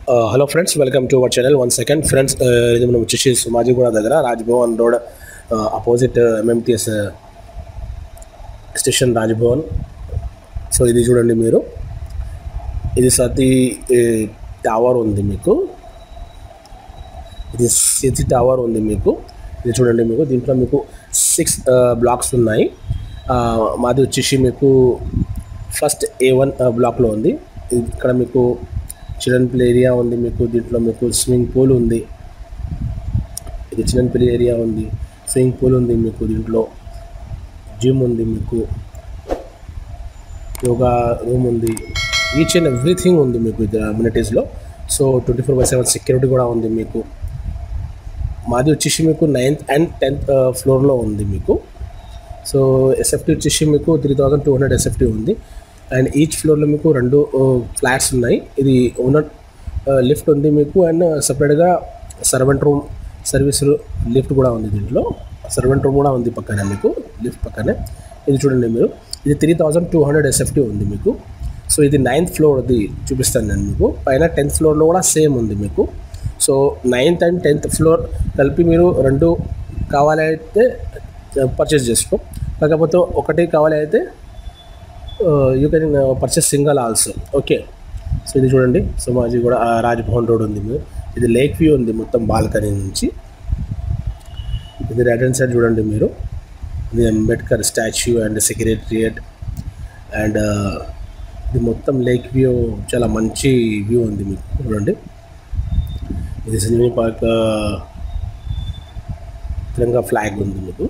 hello friends welcome to our channel one second friends ఇది మనం వచ్చేసి సుమాజిగూడ దగ్గర Raj Bhavan road opposite MMTS station Raj Bhavan so ఇది చూడండి మీరు ఇది సతీ టవర్ ఉంది మీకు ఇది సతీ టవర్ ఉంది మీకు ఇది చూడండి మీకు దీంట్లో మీకు సిక్స్ బ్లాక్స్ ఉన్నాయి ఆ, మాది వచ్చేసి మీకు ఫస్ట్ ఏ వన్ బ్లాక్లో ఉంది ఇక్కడ మీకు చిల్డ్రన్ ప్లే ఏరియా ఉంది మీకు దీంట్లో మీకు స్విమ్మింగ్ పూల్ ఉంది ఇది చిల్డ్రన్ ప్లే ఏరియా ఉంది స్విమ్మింగ్ పూల్ ఉంది మీకు దీంట్లో జిమ్ ఉంది మీకు యోగా రూమ్ ఉంది ఈచ్ అండ్ ఎవ్రీథింగ్ ఉంది మీకు ఇది అమ్యూనిటీస్లో so twenty four by seven security కూడా ఉంది మీకు మాది వచ్చేసి మీకు నైన్త్ అండ్ టెన్త్ ఫ్లోర్లో ఉంది మీకు సో ఎస్ఎఫ్టీ వచ్చేసి మీకు three thousand two hundred SFT ఉంది అండ్ ఈచ్ ఫ్లోర్లో మీకు రెండు ఫ్లాట్స్ ఉన్నాయి ఇది ఓనర్ లిఫ్ట్ ఉంది మీకు అండ్ సపరేట్గా సర్వెంట్ రూమ్ సర్వీస్ లిఫ్ట్ కూడా ఉంది దీంట్లో సర్వెంట్ రూమ్ కూడా ఉంది పక్కనే మీకు లిఫ్ట్ పక్కనే ఇది చూడండి మీరు ఇది three thousand two hundred SFT ఉంది మీకు సో ఇది నైన్త్ ఫ్లోర్ది చూపిస్తాను నేను మీకు పైన టెన్త్ ఫ్లోర్లో కూడా సేమ్ ఉంది మీకు so ninth and tenth floor కలిపి మీరు రెండు కావాలైతే పర్చేస్ చేసుకో లేకపోతే ఒకటి కావాలి అయితే you can purchase single also okay so ఇది చూడండి సో మాది కూడా ఆ, రాజ్భవన్ రోడ్ ఉంది మీరు ఇది లేక్ వ్యూ ఉంది మొత్తం బాల్కనీ నుంచి ఇది రైట్ హ్యాండ్ సైడ్ చూడండి మీరు ఇది Ambedkar statue and secretariat and ఇది మొత్తం లేక్ వ్యూ చాలా మంచి వ్యూ ఉంది మీకు చూడండి ఇది సినిమా పార్క్ తిరంగా ఫ్లాగ్ ఉంది మీకు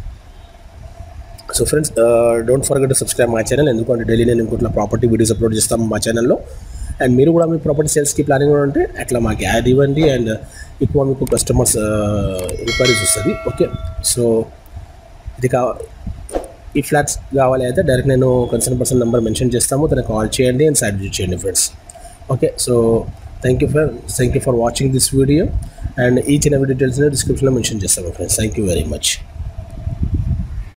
so friends don't forget to subscribe మా ఛానల్ ఎందుకంటే డైలీ నేను ఇంకోట్లా ప్రాపర్టీ వీడియోస్ అప్లోడ్ చేస్తాం మా ఛానల్లో అండ్ మీరు కూడా మీ ప్రాపర్టీ సేల్స్కి ప్లానింగ్ ఉంటే అట్లా మాకు యాడ్ ఇవ్వండి అండ్ ఎక్కువ మీకు కస్టమర్స్ ఎంక్వైరీస్ వస్తుంది ఓకే సో ఇది కా ఈ ఫ్లాట్స్ కావాలి అయితే డైరెక్ట్ నేను కన్సర్న్ పర్సన్ నెంబర్ మెన్షన్ చేస్తాము తనకు కాల్ చేయండి అండ్ సైడ్ చేయండి friends okay so thank you for thank you for watching this video and ఈ చిన్న డీటెయిల్స్ని డిస్క్రిప్షన్లో మెన్షన్ చేస్తాము friends thank you very much